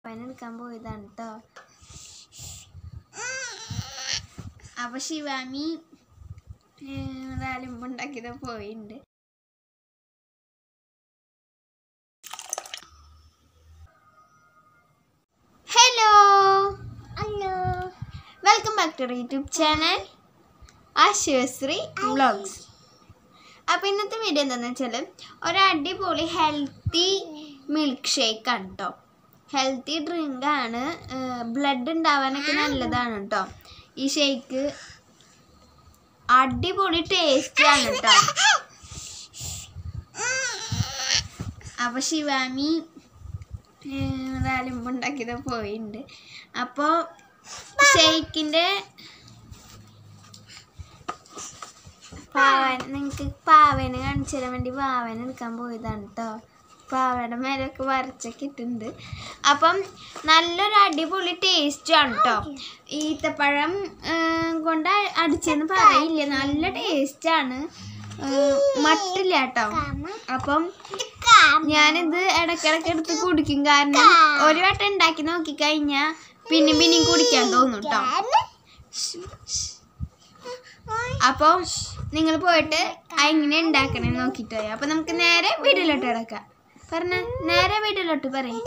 പനി എടുക്കാൻ പോയതാണ് കേട്ടോ അപ്പൊ ശിവാമി ഉണ്ടാക്കിയത് പോയിട്ടുണ്ട് hello hello welcome back to YouTube channel Ashusree vlogs അപ്പോൾ ഇന്നത്തെ വീഡിയോ എന്താണെന്ന് വെച്ചാൽ ഒരു അടിപൊളി ഹെൽത്തി മിൽക്ക് ഷേക്ക് ആണ് കേട്ടോ ഹെൽത്തി ഡ്രിങ്ക് ആണ് ബ്ലഡ് ഉണ്ടാവാനൊക്കെ നല്ലതാണ് കേട്ടോ ഈ ഷേക്ക് അടിപൊളി ടേസ്റ്റ് ആണ് കേട്ടോ അപ്പോൾ ശിവാമി ഉണ്ടാക്കിയത് പോയിട്ടുണ്ട് അപ്പോൾ ഷെയ്ക്കിൻ്റെ പാവൻ നിങ്ങൾക്ക് പാവനെ കാണിച്ചു തരാൻ വേണ്ടി പാവന എടുക്കാൻ പോയതാണ് കേട്ടോ പാവയുടെ മേലൊക്കെ വരച്ചൊക്കെ ഇട്ടുണ്ട് അപ്പം നല്ലൊരു അടിപൊളി ടേസ്റ്റാണ് കേട്ടോ ഈത്തപ്പഴം ഏർ, കൊണ്ട് അ- അടിച്ചെന്ന് പറയില്ല നല്ല ടേസ്റ്റാണ് മട്ടില്ല കേട്ടോ അപ്പം ഞാനിത് ഇടയ്ക്കിടയ്ക്ക് എടുത്ത് കുടിക്കും കാരണം ഒരു വട്ടം ഉണ്ടാക്കി നോക്കിക്കഴിഞ്ഞാൽ പിന്നെ പിന്നെയും കുടിക്കാൻ തോന്നും കേട്ടോ അപ്പം നിങ്ങൾ പോയിട്ട് എങ്ങനെ ഉണ്ടാക്കണേ നോക്കിയിട്ട് വരാം അപ്പം നമുക്ക് നേരെ വീട്ടിലോട്ട് കിടക്കാം പറഞ്ഞ നേരെ വീട്ടിലോട്ട് പറയും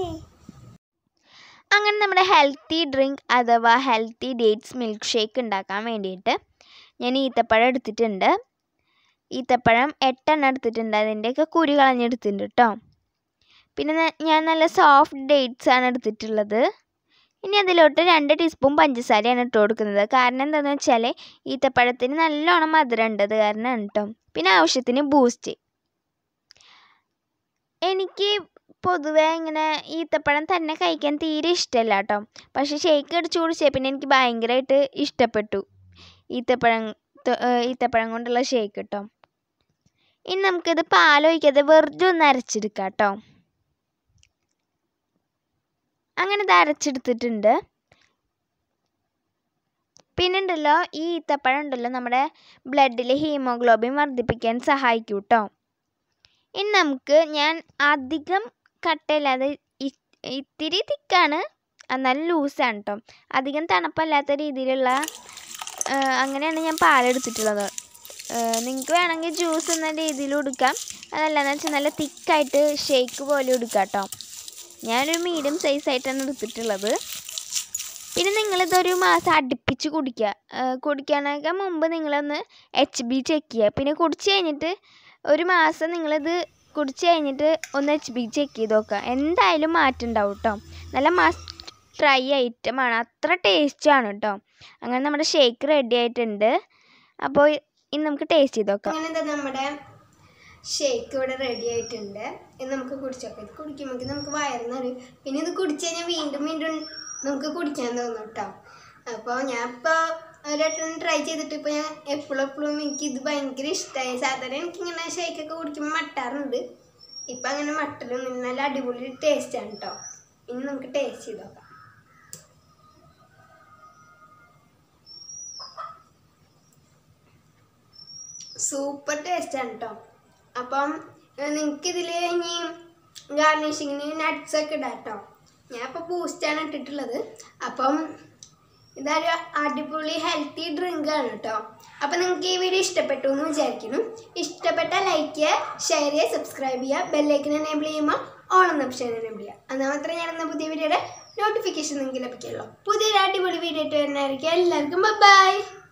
അങ്ങനെ നമ്മുടെ ഹെൽത്തി ഡ്രിങ്ക് അഥവാ ഹെൽത്തി ഡേറ്റ്സ് മിൽക്ക് ഷേക്ക് ഉണ്ടാക്കാൻ വേണ്ടിയിട്ട് ഞാൻ ഈത്തപ്പഴം എടുത്തിട്ടുണ്ട് ഈത്തപ്പഴം എട്ടെണ്ണം എടുത്തിട്ടുണ്ട് അതിൻ്റെയൊക്കെ കുരു കളഞ്ഞെടുത്തിട്ടുണ്ട് കേട്ടോ പിന്നെ ന- ഞാൻ നല്ല സോഫ്റ്റ് ഡേറ്റ്സ് ആണ് എടുത്തിട്ടുള്ളത് ഇനി അതിലോട്ട് രണ്ട് ടീസ്പൂൺ പഞ്ചസാരയാണ് ഇട്ട് കൊടുക്കുന്നത് കാരണം എന്താണെന്ന് വെച്ചാൽ ഈത്തപ്പഴത്തിന് നല്ലോണം മധുരം ഉണ്ട് അത് കാരണമാണ് കേട്ടോ പിന്നെ ആവശ്യത്തിന് ബൂസ്റ്റ് എനിക്ക് പൊതുവേ ഇങ്ങനെ ഈത്തപ്പഴം തന്നെ കഴിക്കാൻ തീരെ ഇഷ്ടമല്ല കേട്ടോ പക്ഷേ ഷേക്ക് അടിച്ചു കുടിച്ചേ പിന്നെ എനിക്ക് ഭയങ്കരമായിട്ട് ഇഷ്ടപ്പെട്ടു ഈത്തപ്പഴം ത- ഏർ ഈത്തപ്പഴം കൊണ്ടുള്ള ഷേക്ക് കേട്ടോ ഇനി നമുക്കിത് പാലൊഴിക്കാതെ വെറുതെ ഒന്ന് അരച്ചെടുക്കാം കേട്ടോ അങ്ങനെ ഇത് അരച്ചെടുത്തിട്ടുണ്ട് പിന്നെ ഉണ്ടല്ലോ ഈ ഈത്തപ്പഴം ഉണ്ടല്ലോ നമ്മുടെ ബ്ലഡിൽ ഹീമോഗ്ലോബിൻ വർദ്ധിപ്പിക്കാൻ സഹായിക്കും കേട്ടോ ഇനി നമുക്ക് ഞാൻ അധികം കട്ടയില്ലാതെ ഇ- ഇത്തിരി തിക്കാണ് എന്നാലും ലൂസാണ് കേട്ടോ അധികം തണുപ്പല്ലാത്ത രീതിയിലുള്ള ആ, അങ്ങനെയാണ് ഞാൻ പാലെടുത്തിട്ടുള്ളത് നിങ്ങൾക്ക് വേണമെങ്കിൽ ജ്യൂസ് എന്ന രീതിയിൽ എടുക്കാം അതല്ലാന്ന് വെച്ചാൽ നല്ല തിക്കായിട്ട് ഷേക്ക് പോലെ എടുക്കാം കേട്ടോ ഞാനൊരു മീഡിയം സൈസ് ആയിട്ടാണ് എടുത്തിട്ടുള്ളത് പിന്നെ നിങ്ങളിതൊരു മാസം അടുപ്പിച്ച് കുടിക്കുക ആ, കുടിക്കാനൊക്കെ മുമ്പ് നിങ്ങളൊന്ന് എച്ച് ബി ചെക്ക് ചെയ്യുക പിന്നെ കുടിച്ച് കഴിഞ്ഞിട്ട് ഒരു മാസം നിങ്ങളിത് കുടിച്ച് കഴിഞ്ഞിട്ട് ഒന്ന് എച്ച് ബി ചെക്ക് ചെയ്ത് നോക്കുക എന്തായാലും മാറ്റം ഉണ്ടാവും കേട്ടോ നല്ല മസ്റ്റ് ട്രൈ ഐറ്റമാണ് അത്ര ടേസ്റ്റാണ് കേട്ടോ അങ്ങനെ നമ്മുടെ ഷേക്ക് റെഡി ആയിട്ടുണ്ട് അപ്പോൾ ഇനി നമുക്ക് ടേസ്റ്റ് ചെയ്ത് നോക്കാം അങ്ങനെ നമ്മുടെ ഷേക്ക് ഇവിടെ റെഡി ആയിട്ടുണ്ട് ഇത് നമുക്ക് കുടിച്ചോക്കാം ഇത് കുടിക്കുമ്പോൾ നമുക്ക് വയറിന്നറിയും പിന്നെ ഇത് കുടിച്ചു കഴിഞ്ഞാൽ വീണ്ടും വീണ്ടും നമുക്ക് കുടിക്കാൻ തോന്നും കേട്ടോ അപ്പോൾ ഞാൻ ഇപ്പോൾ ഒരു വട്ടം ട്രൈ ചെയ്തിട്ട് ഇപ്പോൾ ഞാൻ എപ്പോഴും എപ്പോഴും എനിക്ക് ഇത് ഭയങ്കര ഇഷ്ടമായി സാധാരണ എനിക്കിങ്ങനെ ഷേക്കൊക്കെ കുടിക്കുമ്പോൾ മട്ടാറുണ്ട് ഇപ്പം അങ്ങനെ മട്ടലൊന്നും നല്ല അടിപൊളി ടേസ്റ്റാണ് കേട്ടോ ഇനി നമുക്ക് ടേസ്റ്റ് ചെയ്ത് നോക്കാം സൂപ്പർ ടേസ്റ്റാണ് കേട്ടോ അപ്പം നിങ്ങൾക്ക് ഇതിൽ ഇനി ഗാർണിഷിങ്ങിന് നട്ട്സ് ഒക്കെ ഇടാം കേട്ടോ ഞാൻ ഇപ്പോൾ ബൂസ്റ്റാണ് ഇട്ടിട്ടുള്ളത് അപ്പം ഇതൊരു അടിപൊളി ഹെൽത്തി ഡ്രിങ്ക് ആണ് കേട്ടോ അപ്പം നിങ്ങൾക്ക് ഈ വീഡിയോ ഇഷ്ടപ്പെട്ടു എന്ന് വിചാരിക്കുന്നു ഇഷ്ടപ്പെട്ട ലൈക്ക് ചെയ്യുക ഷെയർ ചെയ്യുക സബ്സ്ക്രൈബ് ചെയ്യുക ബെല്ലൈക്കൻ എനേബിൾ ചെയ്യുമ്പോൾ ഓൺ എന്ന ഓപ്ഷൻ എനേബിൾ ചെയ്യുക എന്നാൽ മാത്രമേ ഞാൻ എന്ന പുതിയ വീഡിയോയുടെ നോട്ടിഫിക്കേഷൻ നിങ്ങൾക്ക് ലഭിക്കുള്ളൂ പുതിയൊരു അടിപൊളി വീഡിയോ ആയിട്ട് വരുന്നതായിരിക്കും എല്ലാവർക്കും ബൈ